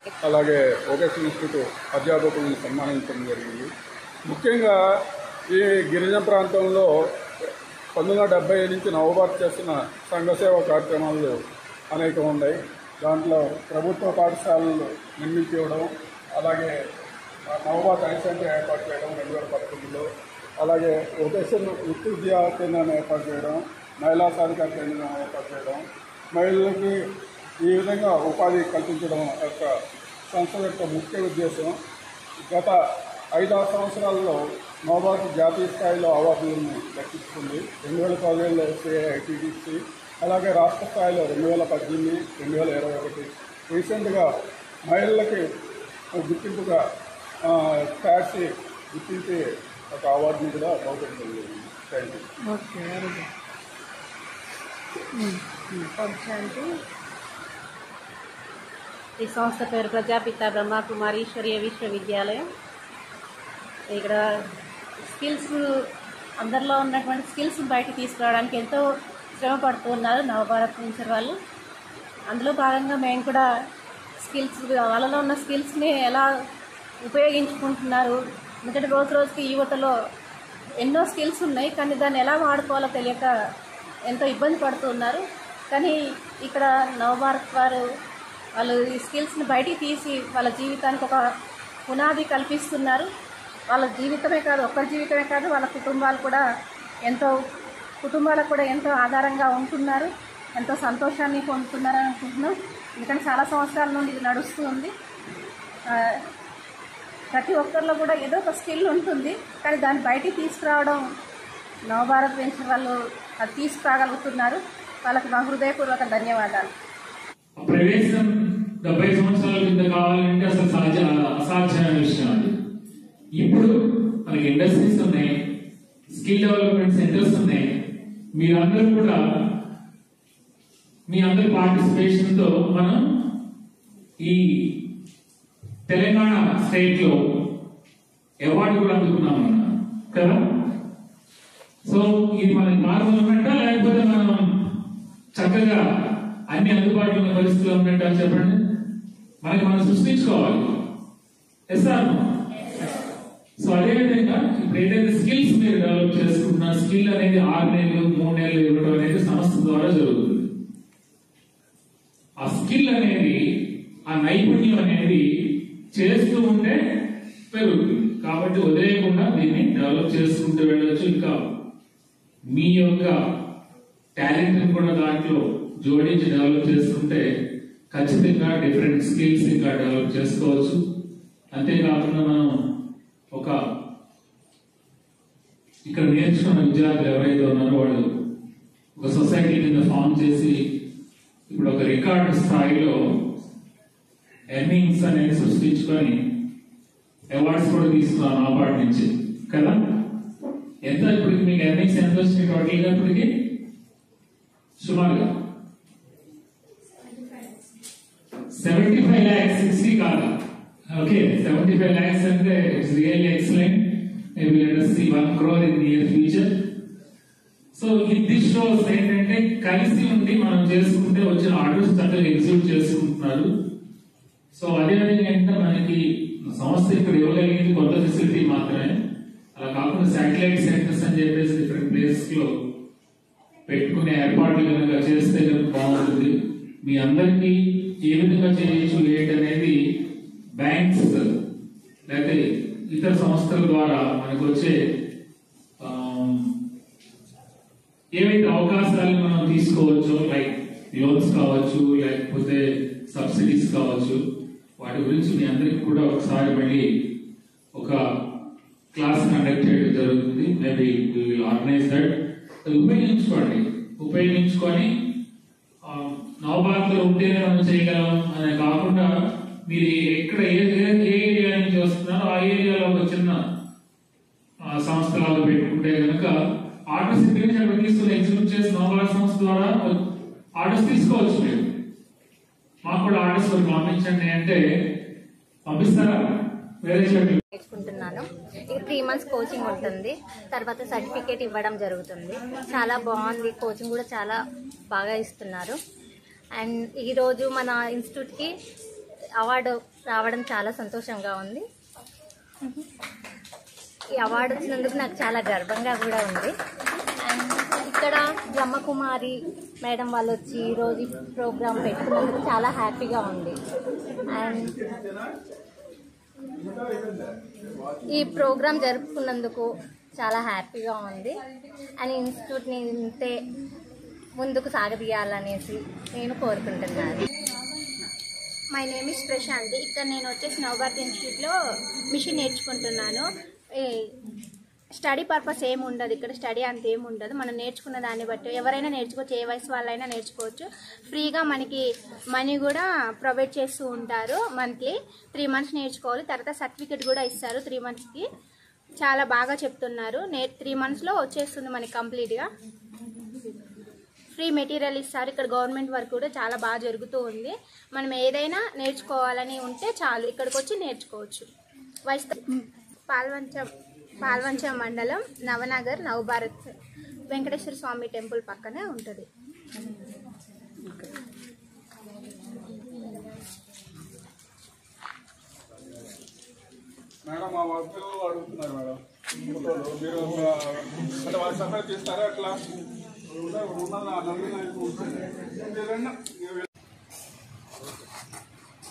అలాగే vocational institute అధ్యాపకులను సన్మానించడం జరిగింది ముఖ్యంగా ఈ గిరిజన ప్రాంతంలో పంతొమ్మిది వందల డెబ్బై నుంచి నవభారత్ చేస్తున్న సంఘ సేవా కార్యక్రమాలు అనేకం ఉన్నాయి దాంట్లో ప్రభుత్వ పాఠశాలలు నిర్మించి ఇవ్వడం అలాగే ఆ, నవభారత్ ఐ సెంటర్ ఏర్పాటు చేయడం రెండు వేల పదకొండులో అలాగే వొకేషన్ వృత్తి విద్యా కేంద్రాన్ని ఏర్పాటు చేయడం మహిళా సాధికార కేంద్రం ఏర్పాటు చేయడం మహిళలకి ఈ విధంగా ఉపాధి కల్పించడం యొక్క సంస్థ యొక్క ముఖ్య ఉద్దేశం గత ఐదారు సంవత్సరాల్లో నవభారత్ జాతీయ స్థాయిలో అవార్డులను దక్కించుకుంది రెండు వేల పదిహేడులో సిఐఐటిడిసి అలాగే రాష్ట్ర స్థాయిలో రెండు వేల పద్దెనిమిది రెండు వేల ఇరవై ఒకటి రీసెంట్గా మహిళలకి గుర్తింపుగా ట్యాక్సీ గుర్తించి ఒక అవార్డుని కూడా బహుకరించడం జరిగింది thank you okay very good Shanti ఈ సంస్థ పేరు ప్రజాపిత బ్రహ్మకుమారీశ్వరీయ విశ్వవిద్యాలయం ఇక్కడ స్కిల్స్ అందరిలో ఉన్నటువంటి స్కిల్స్ బయట తీసుకురావడానికి ఎంతో శ్రమ పడుతున్నారు నవభారత్ నుంచి వాళ్ళు అందులో భాగంగా మేము కూడా స్కిల్స్ వాళ్ళలో ఉన్న స్కిల్స్ని ఎలా ఉపయోగించుకుంటున్నారు ఎందుకంటే రోజు రోజుకి యువతలో ఎన్నో స్కిల్స్ ఉన్నాయి కానీ దాన్ని ఎలా వాడుకోవాలో తెలియక ఎంతో ఇబ్బంది పడుతున్నారు కానీ ఇక్కడ నవభారత్ వారు వాళ్ళు ఈ స్కిల్స్ని బయటికి తీసి వాళ్ళ జీవితానికి ఒక పునాది కల్పిస్తున్నారు వాళ్ళ జీవితమే కాదు ఒక్కరి జీవితమే కాదు వాళ్ళ కుటుంబాలు కూడా ఎంతో కుటుంబాలకు కూడా ఎంతో ఆధారంగా ఉంటున్నారు ఎంతో సంతోషాన్ని పొందుతున్నారని అనుకుంటున్నాం ఎందుకంటే చాలా సంవత్సరాల నుండి ఇది నడుస్తూ ఉంది ఆ, ప్రతి ఒక్కరిలో కూడా ఏదో ఒక స్కిల్ ఉంటుంది కానీ దాన్ని బయటికి తీసుకురావడం నవభారత్ వెంచర్ వాళ్ళు అది తీసుకురాగలుగుతున్నారు వాళ్ళకి మా హృదయపూర్వక ధన్యవాదాలు ఆ ప్రవేశం డెబ్బై సంవత్సరాల కింద కావాలంటే అసలు సహజ అసాధ్యమైన విషయం అది ఇప్పుడు మనకి ఇండస్ట్రీస్ ఉన్నాయి స్కిల్ డెవలప్మెంట్ సెంటర్స్ ఉన్నాయి మీరందరూ కూడా మీ అందరి పార్టిసిపేషన్ తో మనం ఈ తెలంగాణ స్టేట్ లో అవార్డు కూడా అందుకున్నాం మనం కదా సో ఇది మనకి మార్గం ఉన్నట్ట లేకపోతే మనం చక్కగా అన్ని అందుబాటులో ఉన్న పరిస్థితుల్లో ఉన్నట్టు అని చెప్పండి మనకి మనం సృష్టించుకోవాలి ఎస్ ఆర్ సో అదేవిధంగా ఇప్పుడు ఏదైతే స్కిల్స్ మీరు డెవలప్ చేసుకుంటున్న స్కిల్ అనేది ఆరు నెలలు మూడు నెలలు ఇవ్వడం అనేది సంస్థ ద్వారా జరుగుతుంది ఆ స్కిల్ అనేది ఆ నైపుణ్యం అనేది చేస్తూ ఉంటే పెరుగుతుంది కాబట్టి వదిలేయకుండా దీన్ని డెవలప్ చేసుకుంటూ వెళ్ళొచ్చు ఇంకా మీ యొక్క టాలెంట్ కూడా దాంట్లో జోడించి డెవలప్ చేసుకుంటే ఖచ్చితంగా డిఫరెంట్ స్కిల్స్ ఇంకా డెవలప్ చేసుకోవచ్చు అంతేకాకుండా మనం ఒక ఇక్కడ నేర్చుకున్న విద్యార్థులు ఎవరైతే ఉన్నారో వాళ్ళు ఒక సొసైటీ కింద ఫామ్ చేసి ఇప్పుడు ఒక రికార్డు స్థాయిలో ఎర్నింగ్స్ అనేది సృష్టించుకొని అవార్డ్స్ కూడా తీసుకున్నాను ఆ పాటి నుంచి కదా ఎంత ఇప్పటికి మీకు ఎర్నింగ్స్ ఎంత వచ్చినాయి టోటల్ గా ఇప్పటికి సుమారుగా సెవెంటీ ఫైవ్ ల్యాక్స్ సిక్స్టీ కాదా ఓకే సెవెంటీ ఫైవ్ ల్యాక్స్ అంటే it's really excellent maybe let see one crore in near future so ఇది షోస్ ఏంటంటే కలిసి ఉండి మనం చేసుకుంటే వచ్చిన ఆర్డర్స్ చక్కగా ఎగ్జిక్యూట్ చేసుకుంటున్నారు సో అదే విధంగా ఏంటంటే మనకి సంస్థ ఇక్కడ ఇవ్వగలిగింది కొత్త ఫెసిలిటీ మాత్రమే అలా కాకుండా శాటిలైట్ సెంటర్స్ అని చెప్పేసి డిఫరెంట్ ప్లేసెస్ లో పెట్టుకునే ఏర్పాట్లు కనుక చేస్తే కనుక బాగుంటుంది మీ అందరికీ ఏ విధంగా చేయొచ్చు ఏంటి అనేది బ్యాంక్స్ లేకపోతే ఇతర సంస్థల ద్వారా మనకు వచ్చే ఆమ్, ఏవైతే అవకాశాలు మనం తీసుకోవచ్చో లైక్ లోన్స్ కావచ్చు లేకపోతే సబ్సిడీస్ కావచ్చు వాటి గురించి మీ అందరికి కూడా ఒకసారి మళ్ళీ ఒక క్లాస్ కండక్ట్ చేయడం జరుగుతుంది మేబీ విల్ ఆర్గనైజ్ దట్ అది ఉపయోగించుకోండి ఉపయోగించుకొని ఆ, నవభారత్లో ఉంటేనే మనం చేయగలం అనే కాకుండా మీరు ఎక్కడ ఏ ఏ- ఏ ఏరియా నుంచి వస్తున్నారో ఆ ఏరియాలో ఒక చిన్న ఆ, సంస్థలాగా పెట్టుకుంటే కనుక ఆర్డర్స్ ఇక్కడ నుంచి అక్కడ తీసుకుని ఎగ్జిక్యూట్ చేసి నవభారత్ సంస్థ ద్వారా ఆర్డర్స్ తీసుకోవచ్చు మీరు మాకు కూడా ఆర్డర్స్ మరి పంపించండి అంటే పంపిస్తారా వేరే చోట్ల నేర్చుకుంటున్నాను ఇది త్రీ మంత్స్ కోచింగ్ ఉంటుంది తర్వాత సర్టిఫికేట్ ఇవ్వడం జరుగుతుంది చాలా బాగుంది కోచింగ్ కూడా చాలా బాగా ఇస్తున్నారు అండ్ ఈరోజు మన ఇన్స్టిట్యూట్కి అవార్డు రావడం చాలా సంతోషంగా ఉంది ఈ అవార్డు వచ్చినందుకు నాకు చాలా గర్వంగా కూడా ఉంది అండ్ ఇక్కడ బ్రహ్మకుమారి మేడం వాళ్ళు వచ్చి ఈరోజు ప్రోగ్రామ్ పెట్టుకున్నందుకు చాలా హ్యాపీగా ఉంది అండ్ ఈ ప్రోగ్రామ్ జరుపుకున్నందుకు చాలా హ్యాపీగా ఉంది అండ్ ఇన్స్టిట్యూట్ని ఇంతే ముందుకు సాగదీయాలనేసి నేను కోరుకుంటున్నాను మై నేమ్ ఇస్ ప్రశాంతి ఇక్కడ నేను వచ్చేసి నవభారత్ ఇన్స్టిట్యూట్లో మిషన్ నేర్చుకుంటున్నాను ఈ స్టడీ పర్పస్ ఏమి ఉండదు ఇక్కడ స్టడీ అంత ఏమి ఉండదు మనం నేర్చుకున్న దాన్ని బట్టి ఎవరైనా నేర్చుకోవచ్చు ఏ వయసు వాళ్ళైనా నేర్చుకోవచ్చు ఫ్రీగా మనకి మనీ కూడా ప్రొవైడ్ చేస్తూ ఉంటారు మంత్లీ త్రీ మంత్స్ నేర్చుకోవాలి తర్వాత సర్టిఫికెట్ కూడా ఇస్తారు త్రీ మంత్స్కి చాలా బాగా చెప్తున్నారు నే త్రీ మంత్స్లో వచ్చేస్తుంది మనకి కంప్లీట్గా ఫ్రీ మెటీరియల్ ఇస్తారు ఇక్కడ గవర్నమెంట్ వర్క్ కూడా చాలా బాగా జరుగుతూ ఉంది మనం ఏదైనా నేర్చుకోవాలని ఉంటే చాలు ఇక్కడికి వచ్చి నేర్చుకోవచ్చు వైస్ పాల్వంచం పాల్వంచం మండలం నవనగర్ నవభారత్ వెంకటేశ్వర స్వామి టెంపుల్ పక్కనే ఉంటుంది మేడం మా వర్క్ అడుగుతున్నారు మేడం ఫోటోలు మీరు ఒక- అంటే వాళ్ళు సపరేట్ చేస్తారా అట్లా ఉన్న- ఉన్న నలుగురు ఐదుగురు ఉంటుంది. మీరు రండి.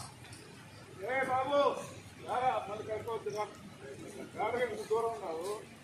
ఏ బాబు రారా మళ్ళీ కట్టుకోవద్దు రా. రారా, ఇంత దూరం ఉన్నావు